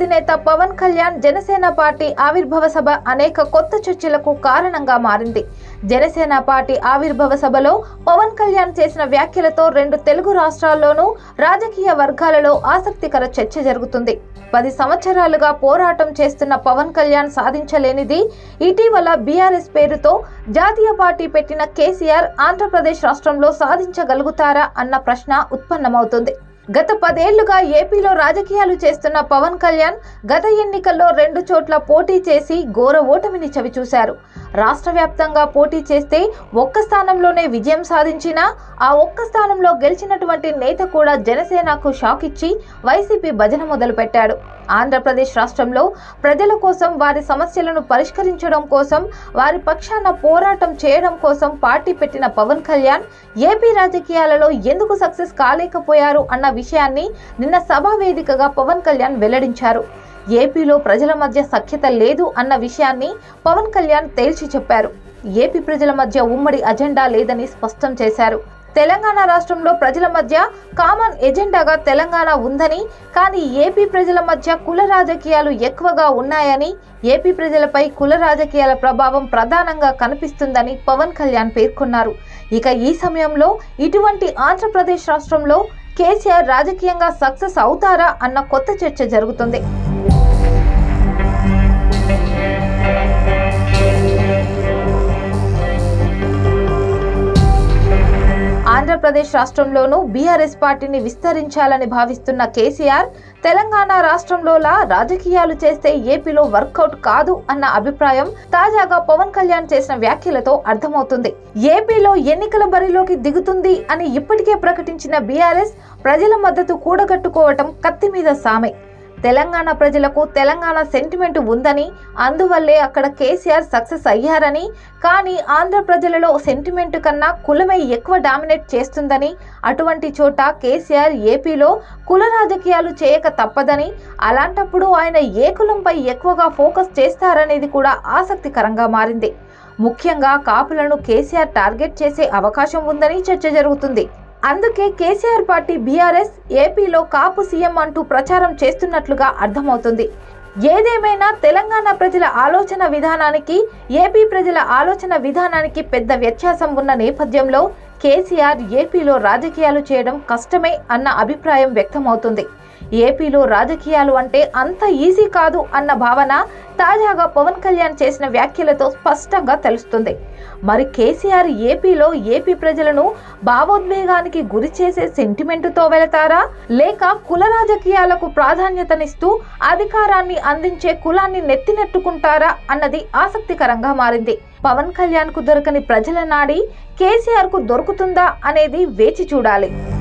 అధినేత పవన్ కళ్యాణ్ జనసేన పార్టీ ఆవిర్భావ సభ అనేక కొత్త చర్చలకు కారణంగా మారింది జనసేన పార్టీ ఆవిర్భావ సభలో పవన్ కళ్యాణ్ చేసిన వ్యాఖ్యలతో రెండు తెలుగు రాష్ట్రాల్లోనూ రాజకీయ వర్గాలలో ఆసక్తికర చర్చ జరుగుతుంది పది సంవత్సరాలుగా పోరాటం చేస్తున్న పవన్ కళ్యాణ్ సాధించలేనిది ఇటీవల బీఆర్ఎస్ పేరుతో జాతీయ పార్టీ పెట్టిన కేసీఆర్ ఆంధ్రప్రదేశ్ రాష్ట్రంలో సాధించగలుగుతారా అన్న ప్రశ్న ఉత్పన్నమవుతుంది గత పదేళ్లుగా ఏపీలో రాజకీయాలు చేస్తున్న పవన్ కళ్యాణ్ గత ఎన్నికల్లో రెండు చోట్ల పోటీ చేసి ఘోర ఓటమిని చవిచూశారు రాష్ట్ర వ్యాప్తంగా పోటీ చేస్తే ఒక్క స్థానంలోనే విజయం సాధించినా ఆ ఒక్క స్థానంలో గెలిచినటువంటి నేత కూడా జనసేనకు షాక్ ఇచ్చి వైసీపీ భజన మొదలుపెట్టాడు ఆంధ్రప్రదేశ్ రాష్ట్రంలో ప్రజల కోసం వారి సమస్యలను పరిష్కరించడం కోసం వారి పక్షాన పోరాటం చేయడం కోసం పార్టీ పెట్టిన పవన్ కళ్యాణ్ ఏపీ రాజకీయాలలో ఎందుకు సక్సెస్ కాలేకపోయారు అన్న విషయాన్ని నిన్న సభా వేదికగా పవన్ కళ్యాణ్ వెల్లడించారు ఏపీలో ప్రజల మధ్య సఖ్యత లేదు అన్న విషయాన్ని పవన్ కళ్యాణ్ తేల్చి చెప్పారు ఏపీ ప్రజల మధ్య ఉమ్మడి అజెండా లేదని స్పష్టం చేశారు తెలంగాణ రాష్ట్రంలో ప్రజల మధ్య కామన్ ఎజెండాగా తెలంగాణ ఉందని కానీ ఏపీ ప్రజల మధ్య కుల రాజకీయాలు ఎక్కువగా ఉన్నాయని ఏపీ ప్రజలపై కుల రాజకీయాల ప్రభావం ప్రధానంగా కనిపిస్తుందని పవన్ కళ్యాణ్ పేర్కొన్నారు ఇక ఈ సమయంలో ఇటువంటి ఆంధ్రప్రదేశ్ రాష్ట్రంలో కేసీఆర్ రాజకీయంగా సక్సెస్ అవుతారా అన్న కొత్త చర్చ జరుగుతుంది ఆంధ్రప్రదేశ్ రాష్ట్రంలోనూ బీఆర్ఎస్ పార్టీని విస్తరించాలని భావిస్తున్న కేసీఆర్ తెలంగాణ రాష్ట్రంలోలా రాజకీయాలు చేస్తే ఏపీలో వర్కౌట్ కాదు అన్న అభిప్రాయం తాజాగా పవన్ కళ్యాణ్ చేసిన వ్యాఖ్యలతో అర్థమవుతుంది ఏపీలో ఎన్నికల బరిలోకి దిగుతుంది అని ఇప్పటికే ప్రకటించిన బీఆర్ఎస్ ప్రజల మద్దతు కూడగట్టుకోవటం కత్తి మీద సామే తెలంగాణ ప్రజలకు తెలంగాణ సెంటిమెంట్ ఉందని అందువల్లే అక్కడ కేసీఆర్ సక్సెస్ అయ్యారని కానీ ఆంధ్ర ప్రజలలో సెంటిమెంట్ కన్నా కులమే ఎక్కువ డామినేట్ చేస్తుందని అటువంటి చోట కేసీఆర్ ఏపీలో కుల రాజకీయాలు చేయక తప్పదని అలాంటప్పుడు ఆయన ఏ కులంపై ఎక్కువగా ఫోకస్ చేస్తారనేది కూడా ఆసక్తికరంగా మారింది ముఖ్యంగా కాపులను కేసీఆర్ టార్గెట్ చేసే అవకాశం ఉందని చర్చ జరుగుతుంది అందుకే కేసీఆర్ పార్టీ బీఆర్ఎస్ ఏపీలో కాపు సీఎం అంటూ ప్రచారం చేస్తున్నట్లుగా అర్థమవుతుంది ఏదేమైనా తెలంగాణ ప్రజల ఆలోచన విధానానికి ఏపీ ప్రజల ఆలోచన విధానానికి పెద్ద వ్యత్యాసం ఉన్న నేపథ్యంలో కేసీఆర్ ఏపీలో రాజకీయాలు చేయడం కష్టమే అన్న అభిప్రాయం వ్యక్తమవుతుంది ఏపీలో రాజకీయాలు అంటే అంత ఈజీ కాదు అన్న భావన తాజాగా పవన్ కళ్యాణ్ చేసిన వ్యాఖ్యలతో స్పష్టంగా తెలుస్తుంది మరి కేసీఆర్ ఏపీలో ఏపీ ప్రజలను భావోద్వేగానికి గురి చేసే సెంటిమెంటుతో వెళతారా లేక కుల రాజకీయాలకు ప్రాధాన్యతనిస్తూ అధికారాన్ని అందించే కులాన్ని నెత్తినెట్టుకుంటారా అన్నది ఆసక్తికరంగా మారింది పవన్ కళ్యాణ్ కు దొరకని ప్రజల నాడి కేసీఆర్ కు దొరుకుతుందా అనేది వేచి చూడాలి